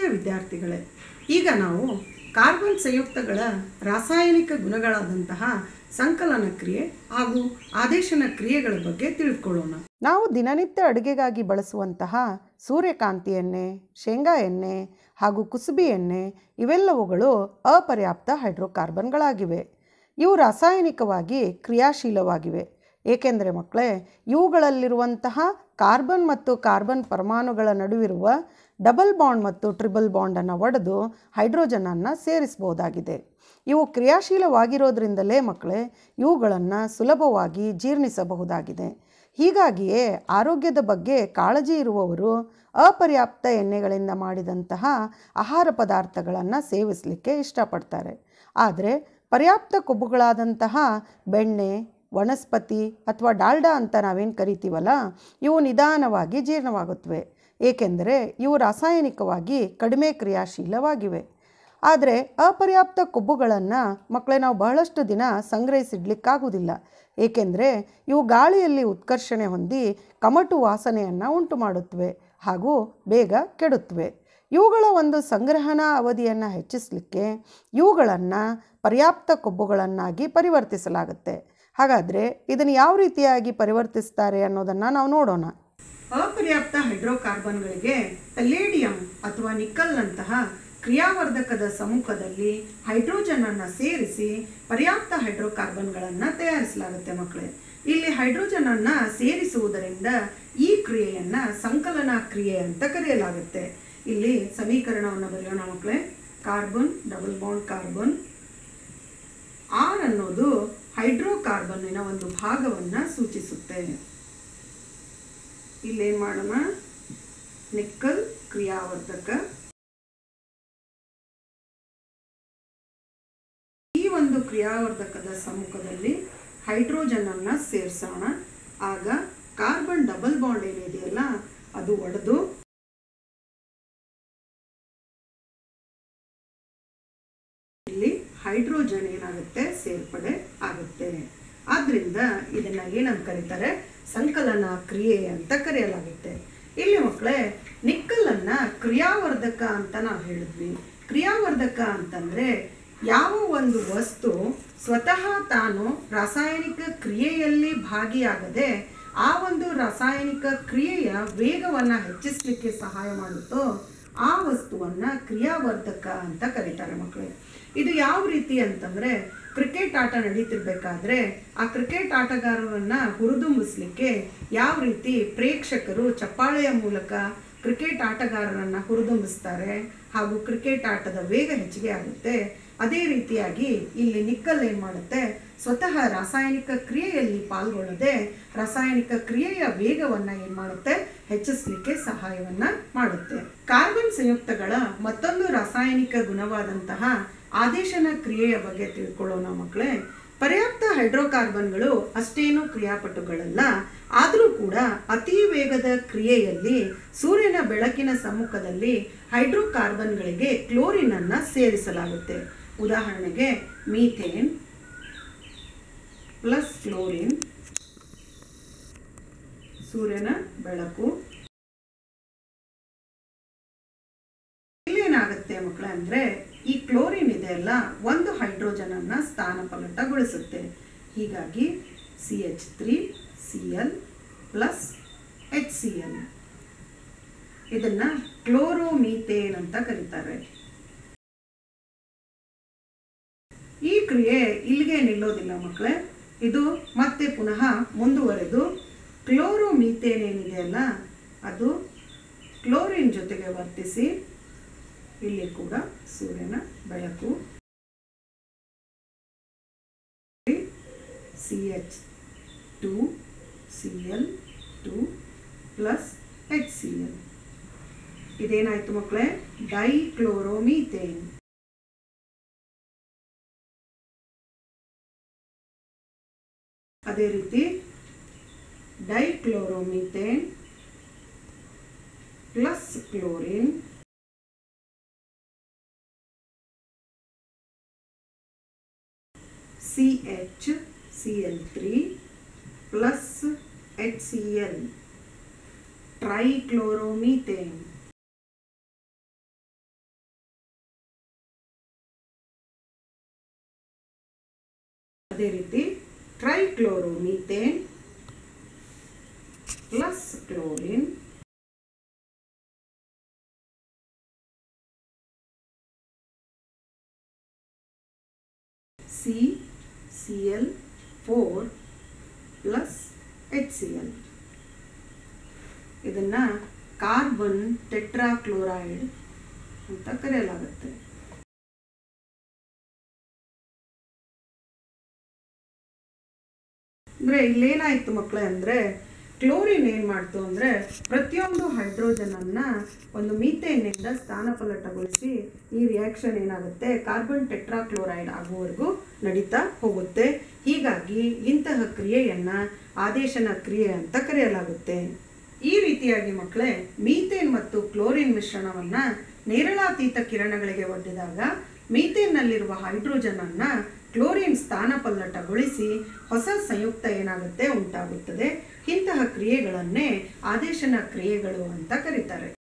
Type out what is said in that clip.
ವಿದ್ಯಾರ್ಥಿಗಳೇ ಈಗ ನಾವು ಕಾರ್ಬನ್ ಸಂಯುಕ್ತಗಳ ರಾಸಾಯನಿಕ ಗುಣಗಳಾದಂತಹ ಸಂಕಲನ ಕ್ರಿಯೆ ಹಾಗೂ ಆದೇಶನ ಕ್ರಿಯೆಗಳ ಬಗ್ಗೆ ತಿಳ್ಕೊಳ್ಳೋಣ ನಾವು ದಿನನಿತ್ಯ ಅಡುಗೆಗಾಗಿ ಬಳಸುವಂತಹ ಸೂರ್ಯಕಾಂತಿ ಎಣ್ಣೆ ಶೇಂಗಾ ಎಣ್ಣೆ ಹಾಗೂ ಕುಸುಬಿ ಎಣ್ಣೆ ಇವೆಲ್ಲವುಗಳು ಅಪರ್ಯಾಪ್ತ ಹೈಡ್ರೋಕಾರ್ಬನ್ಗಳಾಗಿವೆ ಇವು ರಾಸಾಯನಿಕವಾಗಿ ಕ್ರಿಯಾಶೀಲವಾಗಿವೆ ಏಕೆಂದರೆ ಮಕ್ಕಳೇ ಇವುಗಳಲ್ಲಿರುವಂತಹ ಕಾರ್ಬನ್ ಮತ್ತು ಕಾರ್ಬನ್ ಪರಮಾಣುಗಳ ನಡುವಿರುವ ಡಬಲ್ ಬಾಂಡ್ ಮತ್ತು ಟ್ರಿಬಲ್ ಬಾಂಡನ್ನು ಒಡೆದು ಹೈಡ್ರೋಜನನ್ನು ಸೇರಿಸಬಹುದಾಗಿದೆ ಇವು ಕ್ರಿಯಾಶೀಲವಾಗಿರೋದ್ರಿಂದಲೇ ಮಕ್ಕಳೇ ಇವುಗಳನ್ನು ಸುಲಭವಾಗಿ ಜೀರ್ಣಿಸಬಹುದಾಗಿದೆ ಹೀಗಾಗಿಯೇ ಆರೋಗ್ಯದ ಬಗ್ಗೆ ಕಾಳಜಿ ಇರುವವರು ಅಪರ್ಯಾಪ್ತ ಎಣ್ಣೆಗಳಿಂದ ಮಾಡಿದಂತಹ ಆಹಾರ ಪದಾರ್ಥಗಳನ್ನು ಸೇವಿಸಲಿಕ್ಕೆ ಇಷ್ಟಪಡ್ತಾರೆ ಆದರೆ ಪರ್ಯಾಪ್ತ ಕೊಬ್ಬುಗಳಾದಂತಹ ಬೆಣ್ಣೆ ವನಸ್ಪತಿ ಅಥವಾ ಡಾಲ್ಡಾ ಅಂತ ನಾವೇನು ಕರಿತೀವಲ್ಲ ಇವು ನಿಧಾನವಾಗಿ ಜೀರ್ಣವಾಗುತ್ತವೆ ಏಕೆಂದರೆ ಇವು ರಾಸಾಯನಿಕವಾಗಿ ಕಡಿಮೆ ಕ್ರಿಯಾಶೀಲವಾಗಿವೆ ಆದರೆ ಅಪರ್ಯಾಪ್ತ ಕೊಬ್ಬುಗಳನ್ನು ಮಕ್ಕಳೇ ನಾವು ಬಹಳಷ್ಟು ದಿನ ಸಂಗ್ರಹಿಸಿಡ್ಲಿಕ್ಕಾಗುವುದಿಲ್ಲ ಏಕೆಂದರೆ ಇವು ಗಾಳಿಯಲ್ಲಿ ಉತ್ಕರ್ಷಣೆ ಹೊಂದಿ ಕಮಟು ವಾಸನೆಯನ್ನು ಉಂಟು ಮಾಡುತ್ತವೆ ಹಾಗೂ ಬೇಗ ಕೆಡುತ್ತವೆ ಇವುಗಳ ಒಂದು ಸಂಗ್ರಹಣಾ ಅವಧಿಯನ್ನು ಹೆಚ್ಚಿಸಲಿಕ್ಕೆ ಇವುಗಳನ್ನು ಪರ್ಯಾಪ್ತ ಕೊಬ್ಬುಗಳನ್ನಾಗಿ ಪರಿವರ್ತಿಸಲಾಗುತ್ತೆ ಹಾಗಾದರೆ ಇದನ್ನು ಯಾವ ರೀತಿಯಾಗಿ ಪರಿವರ್ತಿಸ್ತಾರೆ ಅನ್ನೋದನ್ನು ನಾವು ನೋಡೋಣ ಅಪರ್ಯಾಪ್ತ ಹೈಡ್ರೋಕಾರ್ಬನ್ಗಳಿಗೆ ಪೆಲೇಡಿಯಂ ಅಥವಾ ನಿಕ್ಕಲ್ನಂತಹ ಕ್ರಿಯಾವರ್ಧಕದ ಸಮ್ಮುಖದಲ್ಲಿ ಹೈಡ್ರೋಜನ್ ಅನ್ನು ಸೇರಿಸಿ ಪರ್ಯಾಪ್ತ ಹೈಡ್ರೋಕಾರ್ಬನ್ಗಳನ್ನು ತಯಾರಿಸಲಾಗುತ್ತೆ ಮಕ್ಕಳೇ ಇಲ್ಲಿ ಹೈಡ್ರೋಜನ್ ಅನ್ನ ಸೇರಿಸುವುದರಿಂದ ಈ ಕ್ರಿಯೆಯನ್ನ ಸಂಕಲನ ಕ್ರಿಯೆ ಅಂತ ಕರೆಯಲಾಗುತ್ತೆ ಇಲ್ಲಿ ಸಮೀಕರಣವನ್ನು ಬರೆಯೋಣ ಮಕ್ಕಳೇ carbon double bond carbon R ಅನ್ನೋದು ಹೈಡ್ರೋಕಾರ್ಬನ್ನಿನ ಒಂದು ಭಾಗವನ್ನು ಸೂಚಿಸುತ್ತೆ ಇಲ್ಲೇನು ಮಾಡೋಣ ನಿಕ್ಕಲ್ ಕ್ರಿಯಾವರ್ಧಕ ಈ ಒಂದು ಕ್ರಿಯಾವರ್ಧಕದ ಸಮ್ಮುಖದಲ್ಲಿ ಹೈಡ್ರೋಜನ್ ಅನ್ನ ಸೇರಿಸೋಣ ಆಗ ಕಾರ್ಬನ್ ಡಬಲ್ ಬಾಂಡ್ ಏನಿದೆಯಲ್ಲ ಅದು ಒಡೆದು ಇಲ್ಲಿ ಹೈಡ್ರೋಜನ್ ಏನಾಗುತ್ತೆ ಸೇರ್ಪಡೆ ಆಗುತ್ತೆ ಆದ್ರಿಂದ ಇದನ್ನ ಏನಂತ ಕರೀತಾರೆ ಸಂಕಲನ ಕ್ರಿಯೆ ಅಂತ ಕರೆಯಲಾಗುತ್ತೆ ಇಲ್ಲಿ ಮಕ್ಕಳೇ ನಿಕ್ಕಲನ್ನ ಕ್ರಿಯಾವರ್ಧಕ ಅಂತ ನಾವು ಹೇಳಿದ್ವಿ ಕ್ರಿಯಾವರ್ಧಕ ಅಂತಂದ್ರೆ ಯಾವ ಒಂದು ವಸ್ತು ಸ್ವತಃ ತಾನು ರಾಸಾಯನಿಕ ಕ್ರಿಯೆಯಲ್ಲಿ ಭಾಗಿಯಾಗದೆ ಆ ಒಂದು ರಾಸಾಯನಿಕ ಕ್ರಿಯೆಯ ವೇಗವನ್ನು ಹೆಚ್ಚಿಸಲಿಕ್ಕೆ ಸಹಾಯ ಮಾಡುತ್ತೋ ಆ ವಸ್ತುವನ್ನ ಕ್ರಿಯಾವರ್ಧಕ ಅಂತ ಕರೀತಾರೆ ಮಕ್ಕಳೇ ಇದು ಯಾವ ರೀತಿ ಅಂತಂದ್ರೆ ಕ್ರಿಕೆಟ್ ಆಟ ನಡೀತಿರ್ಬೇಕಾದ್ರೆ ಆ ಕ್ರಿಕೆಟ್ ಆಟಗಾರರನ್ನ ಹುರಿದುಂಬಿಸ್ಲಿಕ್ಕೆ ಯಾವ ರೀತಿ ಪ್ರೇಕ್ಷಕರು ಚಪ್ಪಾಳೆಯ ಮೂಲಕ ಕ್ರಿಕೆಟ್ ಆಟಗಾರರನ್ನ ಹುರಿದುಂಬಿಸ್ತಾರೆ ಹಾಗೂ ಕ್ರಿಕೆಟ್ ಆಟದ ವೇಗ ಹೆಚ್ಚಿಗೆ ಆಗುತ್ತೆ ಅದೇ ರೀತಿಯಾಗಿ ಇಲ್ಲಿ ನಿಕ್ಕಲ್ ಏನ್ ಮಾಡುತ್ತೆ ಸ್ವತಃ ರಾಸಾಯನಿಕ ಕ್ರಿಯೆಯಲ್ಲಿ ಪಾಲ್ಗೊಳ್ಳದೆ ರಾಸಾಯನಿಕ ಕ್ರಿಯೆಯ ವೇಗವನ್ನ ಏನ್ ಮಾಡುತ್ತೆ ಹೆಚ್ಚಿಸಲಿಕ್ಕೆ ಸಹಾಯವನ್ನ ಮಾಡುತ್ತೆ ಕಾರ್ಬನ್ ಸಂಯುಕ್ತಗಳ ಮತ್ತೊಂದು ರಾಸಾಯನಿಕ ಗುಣವಾದಂತಹ ಆದೇಶನ ಕ್ರಿಯೆಯ ಬಗ್ಗೆ ತಿಳ್ಕೊಳ್ಳೋಣ ಮಕ್ಕಳೇ ಪರ್ಯಾಪ್ತ ಹೈಡ್ರೋಕಾರ್ಬನ್ಗಳು ಅಷ್ಟೇನು ಕ್ರಿಯಾಪಟುಗಳಲ್ಲ ಆದರೂ ಕೂಡ ಅತಿ ವೇಗದ ಕ್ರಿಯೆಯಲ್ಲಿ ಸೂರ್ಯನ ಬೆಳಕಿನ ಸಮ್ಮುಖದಲ್ಲಿ ಹೈಡ್ರೋಕಾರ್ಬನ್ಗಳಿಗೆ ಕ್ಲೋರಿನ್ ಅನ್ನ ಸೇರಿಸಲಾಗುತ್ತೆ ಉದಾಹರಣೆಗೆ ಮೀಥೇನ್ ಪ್ಲಸ್ ಕ್ಲೋರಿನ್ ಸೂರ್ಯನ ಬೆಳಕು ಇಲ್ಲೇನಾಗುತ್ತೆ ಮಕ್ಕಳೇ ಅಂದ್ರೆ ಈ ಕ್ಲೋರಿನ್ ಇದೆ ಅಲ್ಲ ಒಂದು ಹೈಡ್ರೋಜನ್ ಅನ್ನ ಸ್ಥಾನಪಲ್ಲಟಗೊಳಿಸುತ್ತೆ ಹೀಗಾಗಿ C H three C L plus H C L ಇದನ್ನ ಕ್ಲೋರೋಮೀಥೇನ್ ಅಂತ ಕರೀತಾರೆ ಈ ಕ್ರಿಯೆ ಇಲ್ಲಿಗೆ ನಿಲ್ಲೋದಿಲ್ಲ ಮಕ್ಕಳೇ ಇದು ಮತ್ತೆ ಪುನಃ ಮುಂದುವರೆದು ಕ್ಲೋರೋಮೀಥೇನ್ ಏನಿದೆ ಅಲ್ಲ ಅದು ಕ್ಲೋರಿನ್ ಜೊತೆಗೆ ವರ್ತಿಸಿ ಇಲ್ಲಿ ಕೂಡ ಸೂರ್ಯನ ಬೆಳಕು C H two C L two plus H C L ಇದೇನಾಯ್ತು ಮಕ್ಕಳೇ ಡೈಕ್ಲೋರೋಮೀಥೇನ್ ಅದೇ ರೀತಿ dichloromethane plus chlorine C H C L three plus H C L trichloromethane ಅದೇ ರೀತಿ trichloromethane plus chlorine C C L four plus H C L ಇದನ್ನು carbon tetrachloride ಅಂತ ಕರೆಯಲಾಗುತ್ತೆ ಅಂದರೆ ಇಲ್ಲೇನಾಯಿತು ಮಕ್ಕಳೇ ಅಂದರೆ ಕ್ಲೋರಿನ್ ಏನು ಮಾಡ್ತು ಅಂದರೆ ಪ್ರತಿಯೊಂದು ಹೈಡ್ರೋಜನನ್ನು ಒಂದು ಮೀಥೇನ್ನಿಂದ ಸ್ಥಾನಪಲ್ಲಟಗೊಳಿಸಿ ಈ ರಿಯಾಕ್ಷನ್ ಏನಾಗುತ್ತೆ ಕಾರ್ಬನ್ ಟೆಟ್ರಾಕ್ಲೋರೈಡ್ ಆಗುವವರೆಗೂ ನಡೀತಾ ಹೋಗುತ್ತೆ ಹೀಗಾಗಿ ಇಂತಹ ಕ್ರಿಯೆಯನ್ನು ಆದೇಶನ ಕ್ರಿಯೆ ಅಂತ ಕರೆಯಲಾಗುತ್ತೆ ಈ ರೀತಿಯಾಗಿ ಮಕ್ಕಳೇ ಮೀಥೇನ್ ಮತ್ತು ಕ್ಲೋರಿನ್ ಮಿಶ್ರಣವನ್ನು ನೇರಳಾತೀತ ಕಿರಣಗಳಿಗೆ ಒಡ್ಡಿದಾಗ ಮೀಥೇನ್ನಲ್ಲಿರುವ ಹೈಡ್ರೋಜನನ್ನು ಕ್ಲೋರಿನ್ ಸ್ಥಾನಪಲ್ಲಟಗೊಳಿಸಿ ಹೊಸ ಸಂಯುಕ್ತ ಏನಾಗುತ್ತೆ ಉಂಟಾಗುತ್ತದೆ ಇಂತಹ ಕ್ರಿಯೆಗಳನ್ನೇ ಆದೇಶನ ಕ್ರಿಯೆಗಳು ಅಂತ ಕರೀತಾರೆ